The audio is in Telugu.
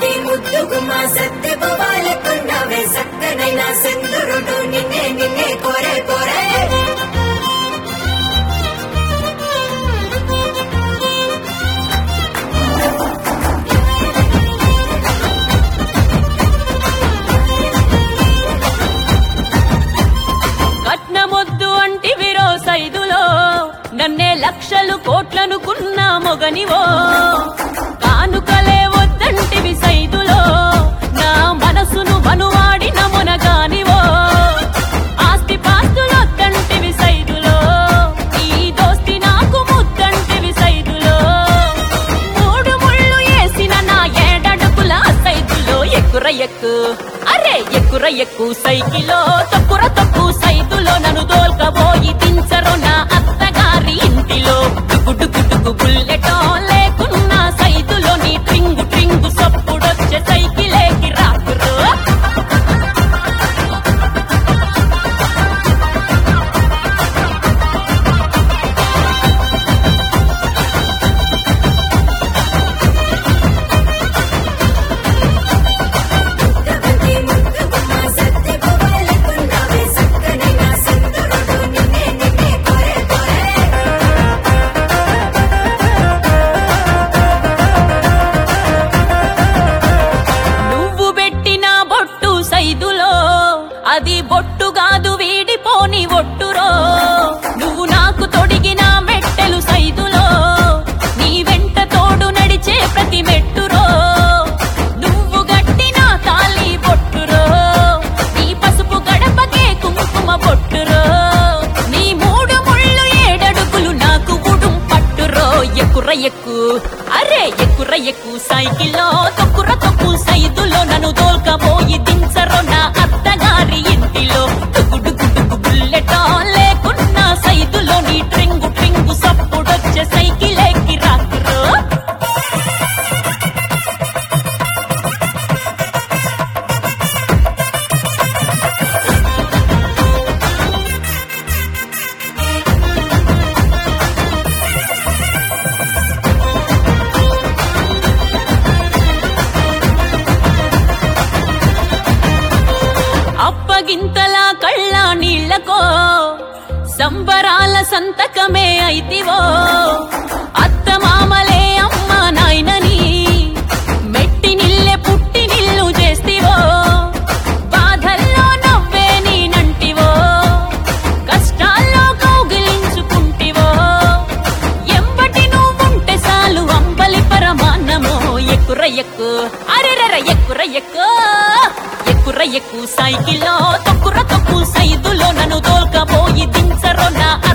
బంతి ముద్దుకు మా సత్తి పువ్వాలకున్నావే సక్కనైన సింధురుడు నిన్నే నిన్నే కోరే కోరే కట్నమొద్దు అంటివిరో సైదులో నన్నే లక్షలు కోట్లనుకున్న మొగనివో కానుకలే వద్దంటివి సైదులో నా మనసును మనువాడిన మొనగానివో ఆస్తి పాస్తులొద్దంటివి సైదులో ఈ దోస్తి నాకు ముద్దంటివి సైదులో మూడు ముళ్ళు వేసిన నా ఏడడుగుల సైదులో ఎక్కుర ఎక్కు అరే ఎక్కుర ఎక్కు సైకిలో తక్కుర తక్కు సైదులో నన్ను దోల్కబోయి దించరు నా అత్తగారి ఇంటిలో డుగు డుగు బుల్లెటో లేకున్నా సైదులో నీ ట్రింగు ట్రింగు సప్పుడొచ్చే సైకిలేకి రాకురు బంతి ముద్దుకు మా సత్తి పువ్వాలకున్నావే సక్కనైన సింధురుడు నిన్నే నిన్నే కోరే కోరే నువ్వు పెట్టిన బొట్టు సైదులో అది బొట్టు కాదు వీడిపోని ఒట్టురో నువ్వు నాకు తొడిగిన మెట్టెలు సైదులో నీ వెంట తోడు నడిచే ప్రతి మెట్టురో నువ్వు గట్టిన తాళి బొట్టురో నీ పసుపు గడపకే కుంకుమ బొట్టురో నీ మూడు ముళ్ళు ఏడడుగులు నాకు ఉడుం పట్టురో ఎక్కుర ఎక్కు అరే ఎక్కుర ఎక్కు సైకిల్లో తొక్కుర తొక్కు సైదులో నన్ను తోల్కపోయి దించరో నా అత్తగారి ఇంటిలో డుగు డుగు డుగు బుల్లెటో లేకున్నా సైదులో నీ ట్రింగు ట్రింగు సప్పుడొచ్చే సైకిలేకి రాకురో అప్పగింతల కళ్ళ నీళ్ళకో సంబరాల సంతకమే అయితివో అత్త మామలే అమ్మ నాయనని మెట్టి నిల్లె పుట్టి నిల్లు చేస్తివో బాధల్లో నవ్వే నేనంటివో కష్టాల్లో కౌగిలించుకుంటివో ఎంబటి నువ్వుంటే చాలు అంబలి పరమాన్నమో ఎక్కుర ఎక్కు అరెరెర ఎక్కుర ఎక్కు ఎక్కుర ఎక్కు సైకిల్లో తొక్కుర తొక్కు సైదులో నన్ను తోల్కపోయి దించరో నా